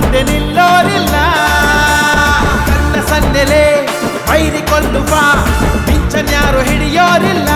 ಮುಂದೆ ನಿಲ್ಲೋರಿಲ್ಲ ಕಣ್ಣ ಸನ್ನೆಲೆ ವೈರಿ ಕೊಲ್ಲುವ ಪಿಂಚನ್ಯಾರು ಹಿಡಿಯೋರಿಲ್ಲ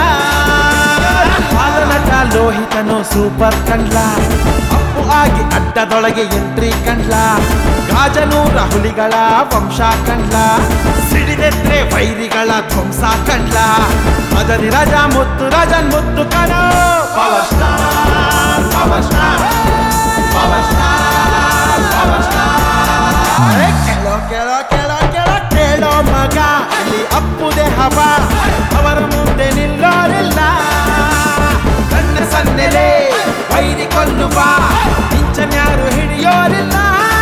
ಬಾಲನಟ ಲೋಹಿತನು ಸೂಪರ್ ಕಂಡ್ಲ ಅಪ್ಪು ಆಗಿ ಅಡ್ಡದೊಳಗೆ ಎಂಟ್ರಿ ಕಂಡ್ಲ ಗಾಜನೂರ ಹುಲಿಗಳ ವಂಶ ಕಂಡ್ಲ ಸಿಡಿದೆದ್ರೆ ವೈರಿಗಳ ಧ್ವಂಸ ಕಂಡ್ಲ ಮದರಿ ರಾಜ ಮುತ್ತು ರಾಜನ್ ಮುತ್ತು ಕಣ power star power star power star power star ಕೇಳೋ ಕೇಳೋ ಕೇಳೋ ಕೇಳೋ ಕೇಳೋ ಮಗ ಇಲ್ಲಿ ಅಪ್ಪುದೆ ಹವ ಅವರ ಮುಂದೆ ನಿಲ್ಲೋರಿಲ್ಲ ಕಣ್ಣ ಸನ್ನೆಲೆ ವೈರಿ ಕೊಲ್ಲುವ ಪಿಂಚನ್ಯಾರು ಹಿಡಿಯೋರಿಲ್ಲ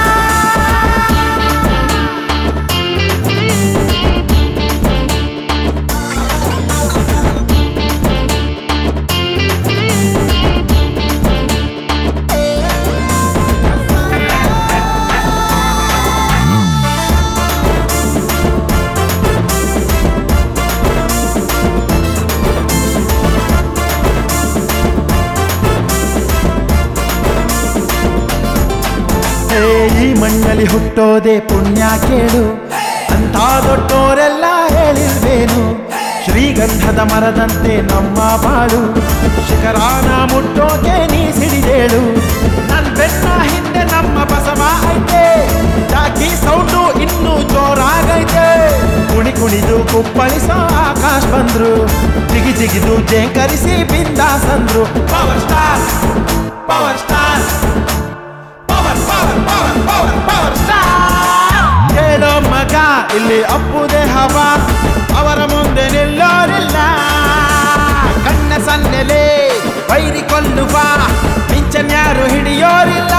ಹೇ, ಈ ಮಣ್ಣಲ್ಲಿ ಹುಟ್ಟೋದೆ ಪುಣ್ಯ ಕೇಳು ಅಂತ ದೊಡ್ಡೋರೆಲ್ಲ ಹೇಳಿಲ್ವೇನು ಶ್ರೀಗಂಧದ ಮರದಂತೆ ನಮ್ಮ ಬಾಳು ಶಿಖರಾನ ಮುಟ್ಟೋಕೆ ನೀ ಸಿಡಿದೇಳು ನನ್ ಬೆನ್ನ ಹಿಂದೆ ನಮ್ಮ ಬಸವ ಐತೆ ಜಾಕಿ ಸೌಂಡು ಇನ್ನೂ ಜೋರಾಗೈತೆ ಕುಣಿ ಕುಣಿದು ಕುಪ್ಪಳಿಸೋ ಆಕಾಶ್ ಬಂದ್ರು ಜಿಗಿ ಜಿಗಿದು ಜೇಂಕರಿಸಿ ಬಿಂದಾಸಂದ್ರು power star power star power power power power power star ಹೇಳೋ ಮಗ ಇಲ್ಲಿ ಅಪ್ಪುದೆ ಹವ ಅವರ ಮುಂದೆ ನಿಲ್ಲೋರಿಲ್ಲ ಕಣ್ಣ ಸನ್ನೆಲೆ ವೈರಿ ಕೊಲ್ಲುವ ಪಿಂಚನ್ಯಾರು ಹಿಡಿಯೋರಿಲ್ಲ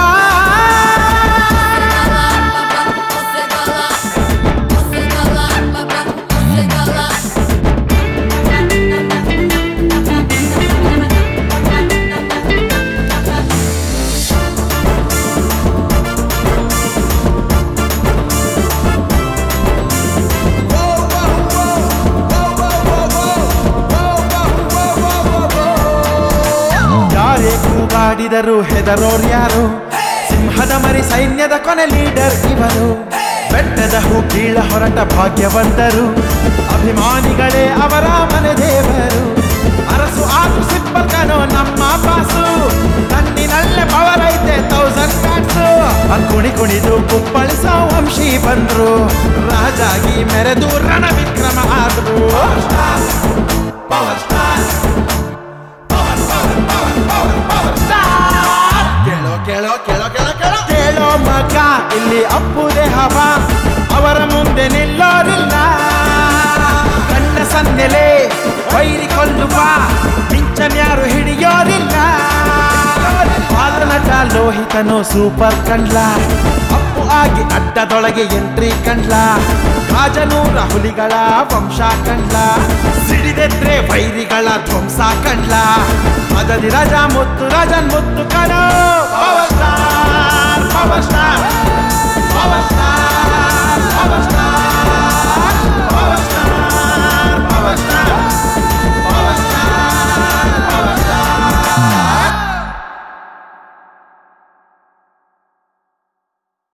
ಯಾರೇ ಕೂಗಾಡಿದರು ಹೆದರೋರ್ ಯಾರು ಸಿಂಹದ ಮರಿ ಸೈನ್ಯದ ಕೊನೆ ಲೀಡರ್ ಇವರು ಬೆಟ್ಟದ ಹೂ ಕೀಳ ಹೊರಟ ಭಾಗ್ಯವಂತರು ಅಭಿಮಾನಿಗಳೇ ಅವರ ಮನೆ ದೇವರು ಅರಸು ಆಟು ಸಿಂಪಲ್ ಕನೋ ನಮ್ಮ ಬಾಸು ಕಣ್ಣಿನಲ್ಲೇ ಪವರ್ ಐತೆ ತೌಸಂಡ್ ಫ್ಯಾಟ್ಸು ಕುಣಿ ಕುಣಿದು ಕುಪ್ಪಳಿಸೋ ವಂಶಿ ಬಂದ್ರು ರಾಜಾಗಿ ಮೆರೆದು ರಣ ವಿಕ್ರಮ ಆದ್ರು ಪವರ್ ಸ್ಟಾರ್ ಕೇಳೋ ಕೇಳೋ ಕೇಳೋ ಕೇಳೋ ಕೇಳೋ ಕೇಳೋ ಮಗ ಇಲ್ಲಿ ಅಪ್ಪುದೆ ಹವ ಅವರ ಮುಂದೆ ನಿಲ್ಲೋರಿಲ್ಲ ಕಣ್ಣ ಸನ್ನೆಲೆ ವೈರಿ ಕೊಲ್ಲುವ ಪಿಂಚನ್ಯಾರು ಹಿಡಿಯೋರಿಲ್ಲ ಬಾಲನಟ ಲೋಹಿತನು ಸೂಪರ್ ಕಂಡ್ಲ ಅಪ್ಪು ಆಗಿ ಅಡ್ಡದೊಳಗೆ ಎಂಟ್ರಿ ಕಂಡ್ಲ ಗಾಜನೂರ ಹುಲಿಗಳ ವಂಶ ಕಂಡ್ಲ ಸಿಡಿದೆದ್ರೆ ವೈರಿಗಳ ಧ್ವಂಸ ಕಂಡ್ಲ ಮದದಿ ರಾಜ ಮುತ್ತು ರಾಜನ್ ಮುತ್ತು ಕಣ ಪವರ್